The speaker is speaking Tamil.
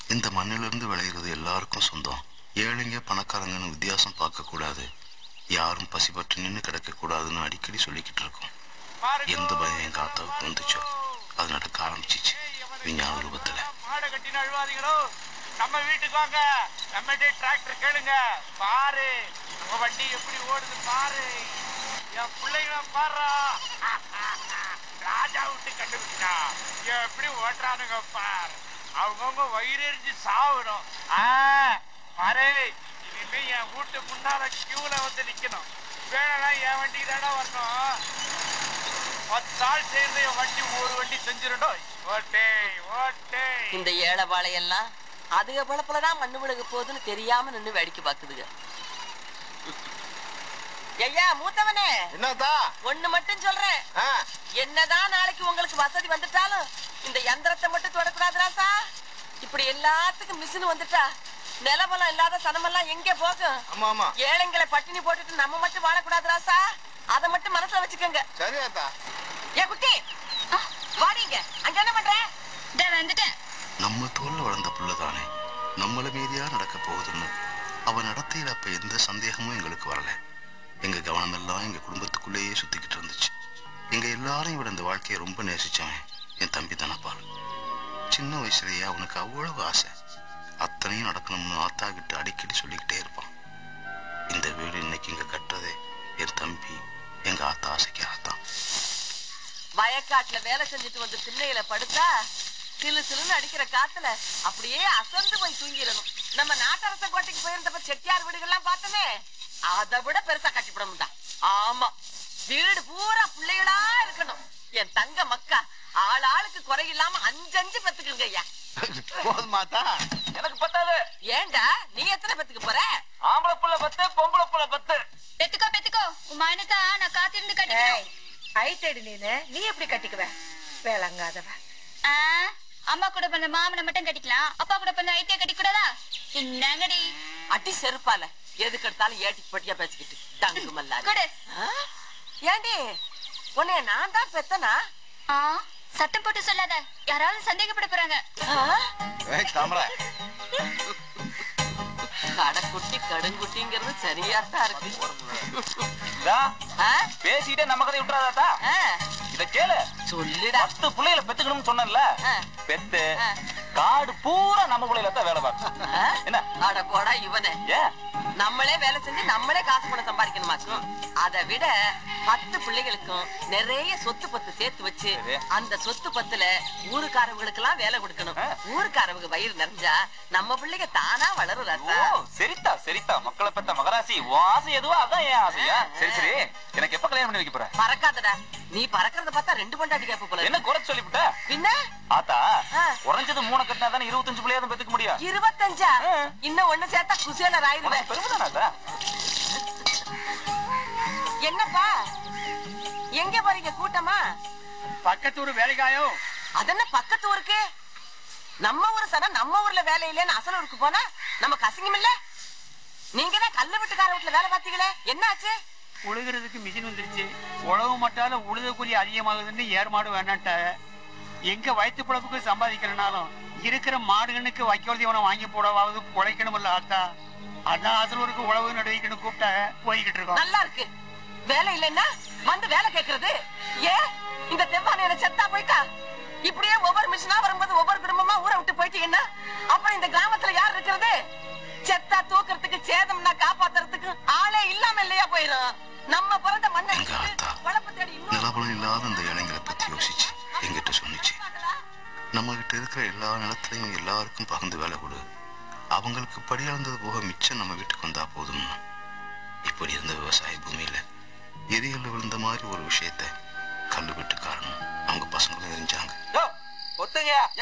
இந்த மண்ணிலிருந்து விளையிறது எல்லாருக்கும் சொந்தம் ஏழைங்க பணக்காரங்கன்னு வித்தியாசம் பார்க்கக்கூடாது யாரும் பசிபட்டு நின்று கிடக்கக்கூடாதுன்னு அடிக்கடி சொல்லிக்கிட்டு இருக்கோம் எந்த பயம் எங்க ஆத்தாவுக்கு வந்துச்சோ அது நடக்க ஆரம்பிச்சிச்சு விஞ்ஞான ரூபத்துல மாடை கட்டி நழுவாதீங்களோ நம்ம வீட்டுக்கு வாங்க நம்மகிட்ட டிராக்டர் கேளுங்க பாரு உங்க வண்டி எப்படி ஓடுது பாரு என் பிள்ளைங்கள பாருடா ராஜா விட்டு கண்டுபிடிச்சா எப்படி ஓட்டுறானுங்க பார் அவங்கவுங்க வயிறு எரிஞ்சு சாவணும் ஆ, பாரு இனிமே என் வீட்டு முன்னால கியூல வந்து நிக்கணும் வேணா என் வண்டி தானே வரணும் பத்து ஆள் சேர்ந்து என் வண்டி ஒரு வண்டி செஞ்சிடணும் ஓட்டே ஓட்டே இந்த ஏழை வாழையெல்லாம் அதுக பழப்புலதான் மண்ணு விழுக போகுதுன்னு தெரியாம நின்னு வேடிக்கை பாக்குதுங்க ஐயா மூத்தவனே என்னதா ஒண்ணு மட்டும் சொல்றேன் ஆ, என்னதான் நாளைக்கு உங்களுக்கு வசதி வந்துட்டாலும் இந்த யந்திரத்தை மட்டும் தொடக்கூடாது ராசா இப்படி எல்லாத்துக்கும் மிஷின் வந்துட்டா நிலவலம் இல்லாத சனமெல்லாம் எங்க போகும் ஆமா ஆமா ஏழைங்களை பட்டினி போட்டுட்டு நம்ம மட்டும் வாழக்கூடாது ராசா அதை மட்டும் மனசுல வச்சுக்கோங்க சரியாத்தா ஏ குட்டி வாடிங்க அங்க என்ன பண்ற வந்துட்டேன் நம்ம தோல்ல வளர்ந்த புள்ள தானே நம்மள மீதியா நடக்க போகுதுன்னு அவன் நடத்தையில அப்ப எந்த சந்தேகமும் எங்களுக்கு வரல எங்க கவனம் எல்லாம் எங்க குடும்பத்துக்குள்ளேயே சுத்திக்கிட்டு இருந்துச்சு எங்க எல்லாரையும் விட இந்த வாழ்க்கையை ரொம்ப நேசிச்சவன் என் தம்பி தானப்பால் சின்ன வயசுலயே அவனுக்கு அவ்வளவு ஆசை அத்தனையும் நடக்கணும்னு ஆத்தா கிட்ட அடிக்கடி சொல்லிக்கிட்டே இருப்பான் இந்த வீடு இன்னைக்கு இங்க கட்டுறதே என் தம்பி எங்க ஆத்தா ஆசைக்காகத்தான் வயக்காட்டுல வேலை செஞ்சுட்டு வந்து திண்ணையில படுத்தா சிலு சிலுன்னு அடிக்கிற காத்துல அப்படியே அசந்து போய் தூங்கிடணும் நம்ம நாட்டரச கோட்டைக்கு போயிருந்தப்ப செட்டியார் வீடுகள்லாம் பார்த்தோமே அதை விட பெருசா கட்டிவிட ஆமா வீடு பூரா பிள்ளைகளா இருக்கணும் என் தங்க மக்கா ஆள் ஆளுக்கு குறையில்லாம அஞ்சு அஞ்சு பெத்துக்குங்க ஐயா போதுமாத்தா எனக்கு பத்தாது ஏண்டா நீ எத்தனை பெத்துக்கு போற ஆம்பளை புள்ள பத்து பொம்பளை புள்ள பத்து பெத்துக்கோ பெத்துக்கோ உன் மகனுக்கா நான் காத்திருந்து கட்டிக்கிறேன் ஐட்டடி நீனு நீ எப்படி கட்டிக்குவ வேளங்காதவ ஆ, அம்மா கூட பிறந்த மாமனை மட்டும் கட்டிக்கலாம் அப்பா கூட பிறந்த ஐத்திய கட்டிக்கூடாதா என்னங்கடி அடி செருப்பால எதுக்கு எடுத்தாலும் ஏட்டிக்கு பட்டியா பேசிக்கிட்டு தங்கு மல்லாரி கொடு ஆ? ஏண்டி உன்னைய நான் தான் பெத்தனா ஆ சத்தம் போட்டு சொல்லாத யாராவது சந்தேகப்பட போறாங்க ஆ? ஏய் தாமரை கடைக்குட்டி கடுங்குட்டிங்கிறது சரியா தான் இருக்கு ஆ? பேசிட்டே நம்ம கதை விட்டுறாதாத்தா ஆ, இத கேளு சொல்லுடா பத்து பிள்ளைகளை பெத்துக்கணும்னு சொன்னேன்ல ஆ. பெத்து ஆ. காடு பூரா நம்ம பிள்ளையில தான் வேலை பார்க்கும் ஆ? என்ன அட போடா இவனே ஏன் நம்மளே வேலை செஞ்சு நம்மளே காசு பணம் சம்பாதிக்கணுமாக்கும் அதை விட பத்து பிள்ளைகளுக்கும் நிறைய சொத்து பத்து சேர்த்து வச்சு சரி. அந்த சொத்து பத்துல ஊருக்காரவங்களுக்கு எல்லாம் வேலை கொடுக்கணும் ஆ. ஊருக்காரவங்க வயிறு நிறைஞ்சா நம்ம பிள்ளைங்க தானா வளரும் ஓ ரசா சரித்தா சரித்தா மக்களை பெத்த மகராசி உன் ஆசை எதுவோ அதான் என் ஆசையா சரி சரி எனக்கு எப்ப கல்யாணம் பண்ணி வைக்க போற பறக்காதடா நீ பறக்கறத பார்த்தா ரெண்டு பொண்டாட்டி கேப்ப போல என்ன இருக்கு. குறை சொல்லிவிட்ட பின்ன ஆத்தா ஆ. குறைஞ்சது மூணு கட்டினா தானே இருபத்தஞ்சு பிள்ளையாவது பெத்துக்க முடியும் இருபத்தஞ்சா ஆ. இன்னும் ஒண்ணு சேர்த்தா குசேலர் ஆயிருவேன் உனக்கு பெருமைதானே ஆத்தா? என்னப்பா எங்க போறீங்க கூட்டமா பக்கத்தூர் வேலைக்காயோ அதென்ன பக்கத்து ஊருக்கு நம்ம ஊரு சனா நம்ம ஊர்ல வேலை இல்லைன்னு அசல் ஊருக்கு போனா நமக்கு அசிங்கம் இல்ல நீங்க தான் கல்லு வீட்டுக்கார வீட்டுல வேலை பார்த்தீங்களே என்னாச்சு உழுகிறதுக்கு மிஷின் வந்துருச்சு உழவு மட்டால உழுத கூலி அதிகமாகுதுன்னு ஏர் மாடு வேணான்ட்டாங்க எங்க வயிற்று பிழப்புக்கு சம்பாதிக்கிறனாலும் இருக்கிற மாடுகளுக்கு வைக்கோல் தீவனம் வாங்கி போடவாவது குழைக்கணும்ல ஆத்தா அதான் அசலூருக்கு உழவு நடுவிக்கணும் கூப்பிட்டாங்க போய்கிட்டு இருக்கோம் நல்லா இருக்கு வேலை இல்லைன்னா வந்து வேலை கேக்குறது ஏன் இந்த தெவ்வான என்ன செத்தா போயிட்டா இப்படியே ஒவ்வொரு மிஷினா வரும்போது ஒவ்வொரு குடும்பமா ஊரை விட்டு போயிட்டீங்கன்னா அப்புறம் இந்த கிராமத்துல யார் இருக்கிறது செத்தா தூக்குறதுக்கு சேதம்னா காப்பாத்துறதுக்கு ஆளே இல்லாம இல்லையா போயிரும் நம்ம பிறந்த மண்ணை எங்க விட்டுட்டு ஆத்தா பொழப்பு தேடி இன்னொரு நிலபலம் இல்லாத இந்த இளைஞரை பத்தி யோசிச்சு எங்கிட்ட சொன்னிச்சு நம்ம கிட்ட இருக்கிற எல்லா நிலத்திலையும் எல்லாருக்கும் பகிர்ந்து வேலை கொடு அவங்களுக்கு படி அளந்தது போக மிச்சம் நம்ம வீட்டுக்கு வந்தா போதும் இப்படி இருந்த விவசாய பூமியில எரிகல்ல விழுந்த மாதிரி ஒரு விஷயத்த கல்லு வீட்டுக்காரனும் அவங்க பசங்களும் எரிஞ்சாங்க யோ, ஒத்துங்க